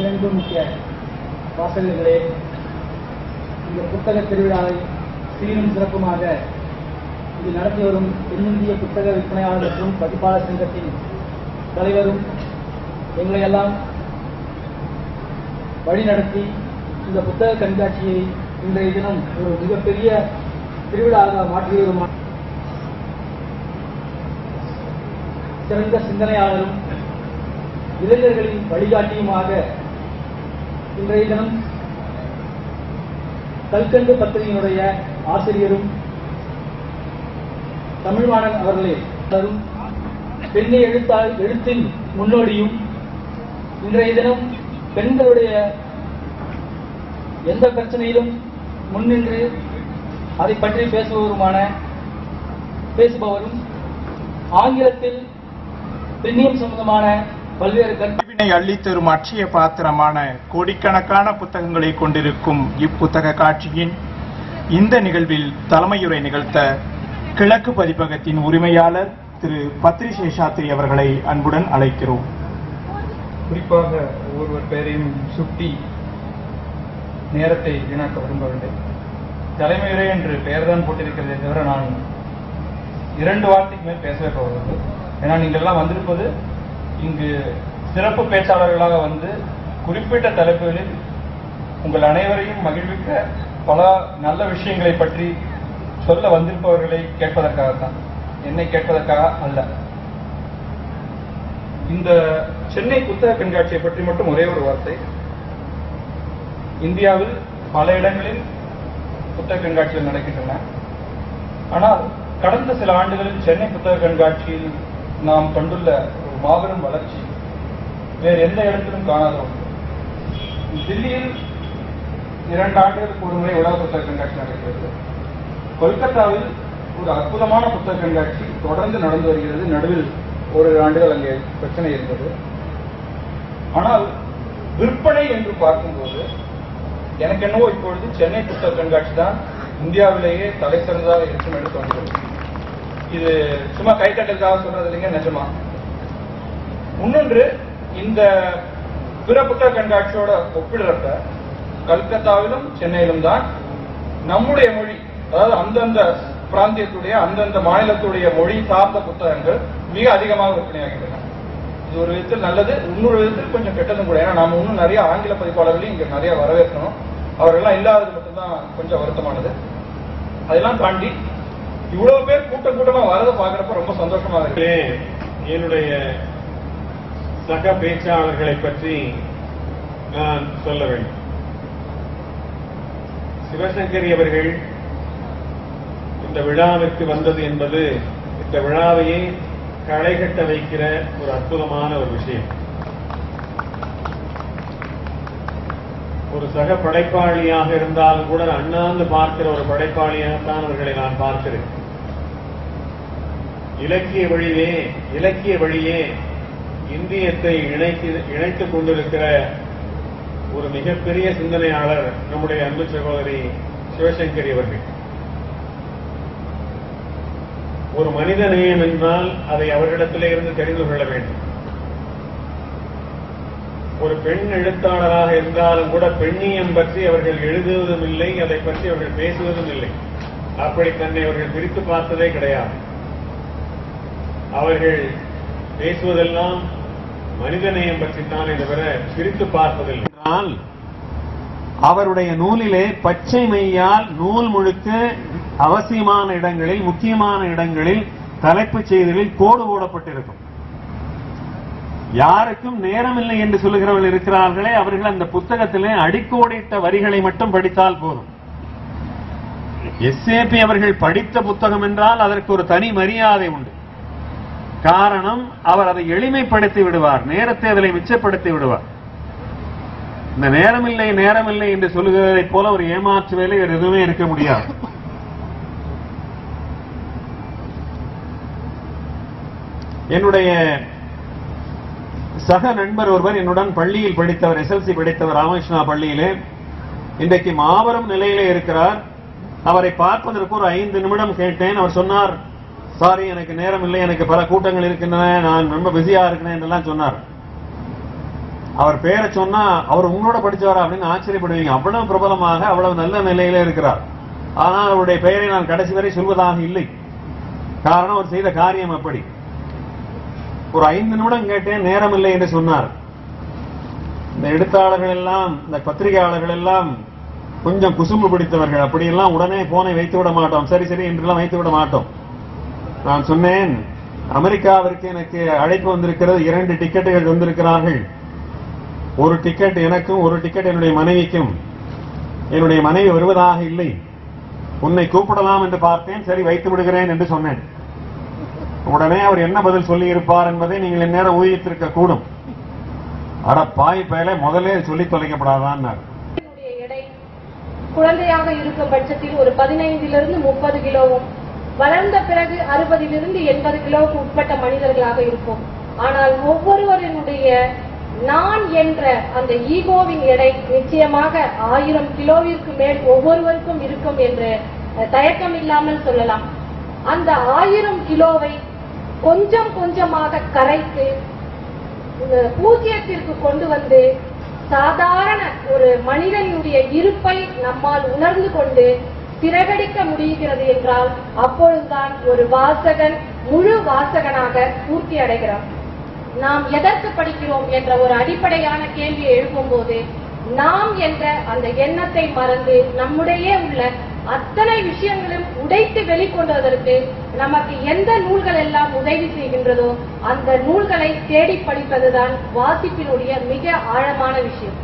பேரன்பு முக்கிய வாசகர்களே இந்த புத்தக திருவிழாவை சீரும் சிறப்புமாக இது நடத்தி வரும் தென்னிந்திய புத்தக விற்பனையாளர் மற்றும் பதிப்பாளர் சங்கத்தின் தலைவரும் எங்களை எல்லாம் வழிநடத்தி இந்த புத்தக கண்காட்சியை இன்றைய தினம் ஒரு மிகப்பெரிய திருவிழாவாக மாற்றியவரும் சிறந்த சிந்தனையாளரும் இளைஞர்களின் வழிகாட்டியுமாக இன்றைய தினம் கல்கண்டு பத்திரிகையினுடைய ஆசிரியரும் தமிழ்வாணன் அவர்களே தரும் பெண்ணை எழுத்தால் எழுத்தின் முன்னோடியும் இன்றைய தினம் பெண்களுடைய எந்த பிரச்சனையிலும் முன்னின்று அதை பற்றி பேசுபவருமான பேசுபவரும் ஆங்கிலத்தில் பெண்ணியம் சம்பந்தமான பல்வேறு கருத்து அறிவினை அள்ளித்தரும் அட்சய பாத்திரமான கோடிக்கணக்கான புத்தகங்களை கொண்டிருக்கும் இப்புத்தக காட்சியின் இந்த நிகழ்வில் தலைமையுரை நிகழ்த்த கிழக்கு பதிப்பகத்தின் உரிமையாளர் திரு பத்ரி சேஷாத்ரி அவர்களை அன்புடன் அழைக்கிறோம் குறிப்பாக ஒருவர் பெயரையும் சுட்டி நேரத்தை வீணாக்க விரும்பவில்லை தலைமையுரை என்று பெயர்தான் போட்டிருக்கிறதே தவிர நான் இரண்டு வார்த்தைக்கு மேல் பேசவே போவதில்லை ஏன்னா நீங்கள் எல்லாம் வந்திருப்பது இங்கு சிறப்பு பேச்சாளர்களாக வந்து குறிப்பிட்ட தலைப்புகளில் உங்கள் அனைவரையும் மகிழ்விக்க பல நல்ல விஷயங்களை பற்றி சொல்ல வந்திருப்பவர்களை கேட்பதற்காகத்தான் என்னை கேட்பதற்காக அல்ல இந்த சென்னை புத்தக கண்காட்சியை பற்றி மட்டும் ஒரே ஒரு வார்த்தை இந்தியாவில் பல இடங்களில் புத்தக கண்காட்சிகள் நடக்கின்றன ஆனால் கடந்த சில ஆண்டுகளில் சென்னை புத்தக கண்காட்சியில் நாம் கண்டுள்ள ஒரு மாபெரும் வளர்ச்சி வேறு எந்த இடத்திலும் காணாத ஒன்று தில்லியில் இரண்டு ஆண்டுகளுக்கு ஒரு முறை உலக புத்தக கண்காட்சி நடக்கிறது கொல்கத்தாவில் ஒரு அற்புதமான புத்தக கண்காட்சி தொடர்ந்து நடந்து வருகிறது நடுவில் ஒரு ஆண்டுகள் அங்கே பிரச்சனை இருந்தது ஆனால் விற்பனை என்று பார்க்கும்போது எனக்கு என்னவோ இப்பொழுது சென்னை புத்தக கண்காட்சி தான் இந்தியாவிலேயே தலை சிறந்ததாக இருக்கும் என்று தோன்றுகிறது இது சும்மா கை தட்டலுக்காக சொல்றது இல்லைங்க நிஜமா இன்னொன்று இந்த பிற புத்தக கண்காட்சியோட ஒப்பிடுறப்ப கல்கத்தாவிலும் சென்னையிலும் தான் நம்முடைய மொழி அதாவது அந்தந்த பிராந்தியத்துடைய அந்தந்த மாநிலத்துடைய மொழி சார்ந்த புத்தகங்கள் மிக அதிகமாக விற்பனையாகின்றன இது ஒரு விதத்தில் நல்லது இன்னொரு விதத்தில் கொஞ்சம் கெட்டதும் கூட ஏன்னா நாம இன்னும் நிறைய ஆங்கில பதிப்பாளர்களையும் இங்க நிறைய வரவேற்கணும் அவர்கள்லாம் இல்லாதது மட்டும்தான் கொஞ்சம் வருத்தமானது அதெல்லாம் தாண்டி இவ்வளவு பேர் கூட்டம் கூட்டமா வரதை பாக்குறப்ப ரொம்ப சந்தோஷமா இருக்கு இதிலே என்னுடைய சக பேச்சாளர்களை பற்றி நான் சொல்ல வேண்டும் சிவசங்கரி அவர்கள் இந்த விழாவிற்கு வந்தது என்பது இந்த விழாவையே களைகட்ட வைக்கிற ஒரு அற்புதமான ஒரு விஷயம் ஒரு சக படைப்பாளியாக இருந்தாலும் கூட அண்ணாந்து பார்க்கிற ஒரு படைப்பாளியாகத்தான் அவர்களை நான் பார்க்கிறேன் இலக்கிய வழியே இலக்கிய வழியே இந்தியத்தை இணைத்து இணைத்துக் கொண்டிருக்கிற ஒரு மிகப்பெரிய சிந்தனையாளர் நம்முடைய அன்பு சகோதரி சிவசங்கரி அவர்கள் ஒரு மனித நேயம் என்றால் அதை அவர்களிடத்திலே இருந்து தெரிந்து கொள்ள வேண்டும் ஒரு பெண் எழுத்தாளராக இருந்தாலும் கூட பெண்ணியம் பற்றி அவர்கள் எழுதுவதும் இல்லை அதை பற்றி அவர்கள் பேசுவதும் இல்லை அப்படி தன்னை அவர்கள் பிரித்து பார்த்ததே கிடையாது அவர்கள் பேசுவதெல்லாம் மனிதநேயம் பற்றித்தானே தவிர பிரித்து பார்ப்பதில்லை என்றால் அவருடைய நூலிலே பச்சை மையால் நூல் முழுக்க அவசியமான இடங்களில் முக்கியமான இடங்களில் தலைப்புச் செய்திகளில் கோடு போடப்பட்டிருக்கும் யாருக்கும் நேரமில்லை என்று சொல்லுகிறவர்கள் இருக்கிறார்களே அவர்கள் அந்த புத்தகத்திலே அடிக்கோடிட்ட வரிகளை மட்டும் படித்தால் போதும் எஸ்ஏபி அவர்கள் படித்த புத்தகம் என்றால் அதற்கு ஒரு தனி மரியாதை உண்டு காரணம் அவர் அதை எளிமைப்படுத்தி விடுவார் நேரத்தை அதில் மிச்சப்படுத்தி விடுவார் இந்த நேரமில்லை நேரமில்லை என்று சொல்லுகிறதைப் போல ஒரு ஏமாற்று வேலை வேறு எதுவுமே இருக்க முடியாது என்னுடைய சக நண்பர் ஒருவர் என்னுடன் பள்ளியில் படித்தவர் எஸ்எல்சி படித்தவர் ராமகிருஷ்ணா பள்ளியிலே இன்றைக்கு மாபெரும் நிலையிலே இருக்கிறார் அவரை பார்ப்பதற்கு ஒரு ஐந்து நிமிடம் கேட்டேன் அவர் சொன்னார் சாரி எனக்கு நேரம் இல்லை எனக்கு பல கூட்டங்கள் இருக்கின்றன நான் ரொம்ப பிஸியா இருக்கிறேன் என்றெல்லாம் சொன்னார் அவர் பேரை சொன்னா அவர் உங்களோட படிச்சவரா அப்படின்னு ஆச்சரியப்படுவீங்க அவ்வளவு பிரபலமாக அவ்வளவு நல்ல நிலையில இருக்கிறார் ஆனால் அவருடைய பெயரை நான் கடைசி வரை சொல்வதாக இல்லை காரணம் அவர் செய்த காரியம் அப்படி ஒரு ஐந்து நிமிடம் கேட்டேன் நேரம் இல்லை என்று சொன்னார் இந்த எழுத்தாளர்கள் எல்லாம் இந்த பத்திரிகையாளர்கள் எல்லாம் கொஞ்சம் குசும்பு பிடித்தவர்கள் அப்படியெல்லாம் உடனே போனை வைத்து விட மாட்டோம் சரி சரி என்றெல்லாம் வைத்து விட மாட்டோம் நான் சொன்னேன் அமெரிக்காவிற்கு எனக்கு அழைப்பு வந்திருக்கிறது இரண்டு டிக்கெட்டுகள் வந்திருக்கிறார்கள் ஒரு டிக்கெட் எனக்கும் ஒரு டிக்கெட் என்னுடைய மனைவிக்கும் என்னுடைய மனைவி வருவதாக இல்லை உன்னை கூப்பிடலாம் என்று பார்த்தேன் சரி வைத்து விடுகிறேன் என்று சொன்னேன் உடனே அவர் என்ன பதில் சொல்லி இருப்பார் என்பதை நீங்கள் இந்நேரம் ஊகித்திருக்க கூடும் அட பாய் பயலே முதலே சொல்லி தொலைக்கப்படாதான்னார் என்னுடைய எடை குழந்தையாக இருக்கும் பட்சத்தில் ஒரு பதினைந்திலிருந்து முப்பது கிலோவும் வளர்ந்த பிறகு அறுபதிலிருந்து எண்பது கிலோவுக்கு உட்பட்ட மனிதர்களாக இருப்போம் ஆனால் ஒவ்வொருவரினுடைய நான் என்ற அந்த ஈகோவின் எடை நிச்சயமாக ஆயிரம் கிலோவிற்கு மேல் ஒவ்வொருவருக்கும் இருக்கும் என்று அஹ், தயக்கம் இல்லாமல் சொல்லலாம் அந்த ஆயிரம் கிலோவை கொஞ்சம் கொஞ்சமாக கரைத்து இந்த பூஜ்ஜியத்திற்கு கொண்டு வந்து சாதாரண ஒரு மனிதனுடைய இருப்பை நம்மால் உணர்ந்து கொண்டு சிறகடிக்க முடிகிறது என்றால் அப்பொழுதுதான் ஒரு வாசகன் முழு வாசகனாக பூர்த்தி அடைகிறான் நாம் எதற்கு படிக்கிறோம் என்ற ஒரு அடிப்படையான கேள்வியை எழுப்பும்போது நாம் என்ற அந்த எண்ணத்தை மறந்து நம்முடைய உள்ள அத்தனை விஷயங்களும் உடைத்து வெளிக்கொண்டதற்கு நமக்கு எந்த நூல்கள் எல்லாம் உதவி செய்கின்றதோ அந்த நூல்களை தேடி படிப்பதுதான் வாசிப்பினுடைய மிக ஆழமான விஷயம்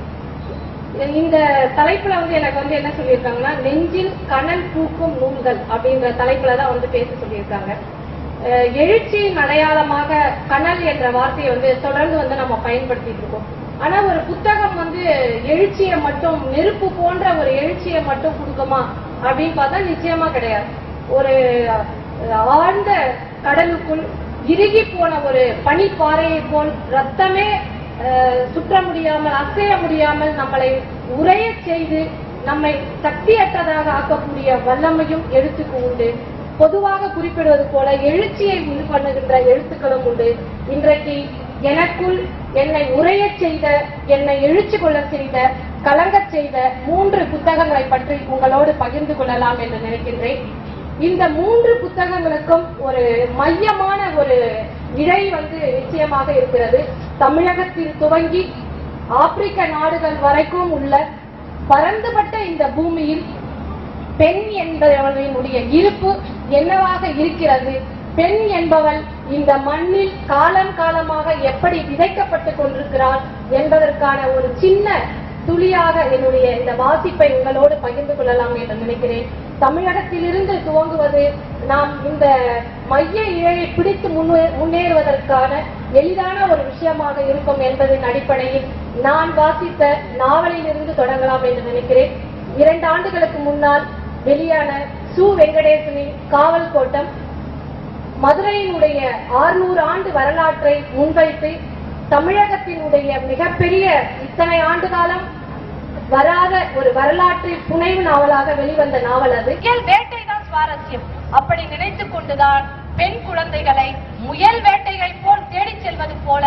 இந்த தலைப்புல வந்து எனக்கு வந்து என்ன சொல்லியிருக்காங்கன்னா நெஞ்சில் கனல் பூக்கும் நூல்கள் அப்படின்ற தலைப்புல தான் வந்து பேச சொல்லியிருக்காங்க அஹ் எழுச்சியின் அடையாளமாக கனல் என்ற வார்த்தையை வந்து தொடர்ந்து வந்து நம்ம பயன்படுத்திட்டு இருக்கோம் ஆனா ஒரு புத்தகம் வந்து எழுச்சியை மட்டும் நெருப்பு போன்ற ஒரு எழுச்சியை மட்டும் கொடுக்குமா அப்படின்னு பார்த்தா நிச்சயமா கிடையாது ஒரு அஹ், ஆழ்ந்த கடலுக்குள் இறுகி போன ஒரு பனிப்பாறையை போல் ரத்தமே அஹ், சுற்ற முடியாமல் அசைய முடியாமல் நம்மளை உரையச் செய்து நம்மை சக்தியற்றதாக ஆக்கக்கூடிய வல்லமையும் எழுத்துக்கு உண்டு பொதுவாக குறிப்பிடுவது போல எழுச்சியை உண்டு பண்ணுகின்ற எழுத்துக்களும் உண்டு இன்றைக்கு எனக்குள் என்னை உரையச் செய்த என்னை எழுச்சி கொள்ள செய்த கலங்கச் செய்த மூன்று புத்தகங்களை பற்றி உங்களோடு பகிர்ந்து கொள்ளலாம் என்று நினைக்கின்றேன் இந்த மூன்று புத்தகங்களுக்கும் ஒரு மையமான ஒரு இழை வந்து நிச்சயமாக இருக்கிறது தமிழகத்தில் துவங்கி ஆப்பிரிக்க நாடுகள் வரைக்கும் உள்ள பரந்துபட்ட இந்த பூமியில் பெண் என்பவளினுடைய இருப்பு என்னவாக இருக்கிறது பெண் என்பவள் இந்த மண்ணில் காலம் காலமாக எப்படி விதைக்கப்பட்டு கொண்டிருக்கிறாள் என்பதற்கான ஒரு சின்ன துளியாக என்னுடைய இந்த வாசிப்பை உங்களோடு பகிர்ந்து கொள்ளலாம் என்று நினைக்கிறேன் தமிழகத்திலிருந்து துவங்குவது நாம் இந்த மைய இழையை பிடித்து முன்னே- முன்னேறுவதற்கான எளிதான ஒரு விஷயமாக இருக்கும் என்பதன் அடிப்படையில் நான் வாசித்த நாவலிலிருந்து தொடங்கலாம் என்று நினைக்கிறேன் இரண்டு ஆண்டுகளுக்கு முன்னால் வெளியான சு வெங்கடேசனின் காவல் கோட்டம் மதுரையினுடைய 600 ஆண்டு வரலாற்றை முன்வைத்து தமிழகத்தினுடைய மிகப்பெரிய இத்தனை ஆண்டு காலம் வராத ஒரு வரலாற்று புனைவு நாவலாக வெளிவந்த நாவல் அது முயல் வேட்டைதான் சுவாரஸ்யம் அப்படி நினைத்துக் கொண்டுதான் பெண் குழந்தைகளை முயல் வேட்டையை போல் தேடிச் செல்வது போல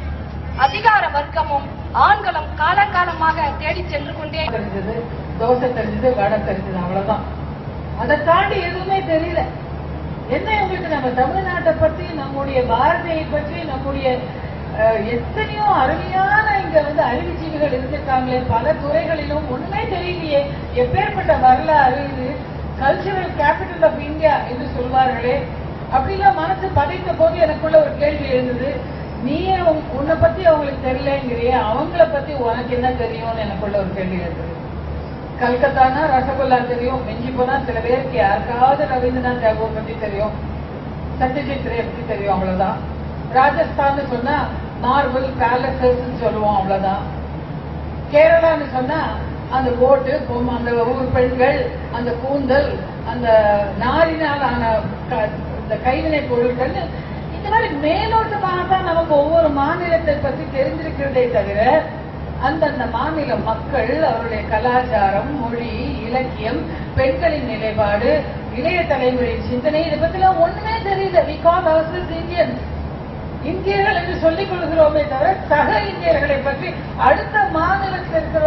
அதிகார வர்க்கமும் ஆண்களும் காலங்காலமாக தேடிச் சென்று கொண்டே தெரிஞ்சது தோசை தெரிஞ்சது வடை தெரிஞ்சது அவ்வளவுதான் அதை தாண்டி எதுவுமே தெரியல என்ன உங்களுக்கு நம்ம தமிழ்நாட்டை பத்தி நம்முடைய பாரதியை பற்றி நம்முடைய அஹ், எத்தனையோ அருமையான இங்க வந்து அறிவுஜீவிகள் இருந்திருக்காங்களே பல துறைகளிலும் ஒண்ணுமே தெரியலையே எப்பேற்பட்ட வரலாறு இது கல்ச்சரல் கேபிட்டல் ஆஃப் இந்தியா என்று சொல்வார்களே அப்படிலாம் மனசு பதைத்த போது எனக்குள்ள ஒரு கேள்வி எழுந்தது நீயே உன்- உன்னை பத்தி அவங்களுக்கு தெரியலங்கிறியே அவங்கள பத்தி உனக்கு என்ன தெரியும்னு எனக்குள்ள ஒரு கேள்வி எழுந்தது கல்கத்தானா ரசகுல்லா தெரியும் மிஞ்சி போனா சில பேருக்கு யாருக்காவது ரவீந்திரநாத் டேகோர் பத்தி தெரியும் சத்யஜித் ரே பத்தி தெரியும் அவ்வளவுதான் ராஜஸ்தான் சொன்னா மார்பிள் பேலசஸ் சொல்லுவோம் அவ்வளவுதான் கேரளான்னு சொன்னா அந்த போட்டு பொம்மை, அந்த ஊர் பெண்கள் அந்த கூந்தல் அந்த நாரினால் ஆன க- இந்த கைவினை பொருட்கள் இந்த மாதிரி மேலோட்டமாக தான் நமக்கு ஒவ்வொரு மாநிலத்தை பத்தி தெரிஞ்சிருக்கிறதே தவிர அந்தந்த மாநில மக்கள் அவருடைய கலாச்சாரம் மொழி இலக்கியம் பெண்களின் நிலைப்பாடு இளைய தலைமுறையின் சிந்தனை இதை பத்திலாம் ஒண்ணுமே தெரியல வி கால் ourselves Indians இந்தியர்கள் என்று சொல்லிக் கொள்கிறோமே தவிர சக இந்தியர்களை பற்றி அடுத்த மாநிலத்தில் இருக்கிற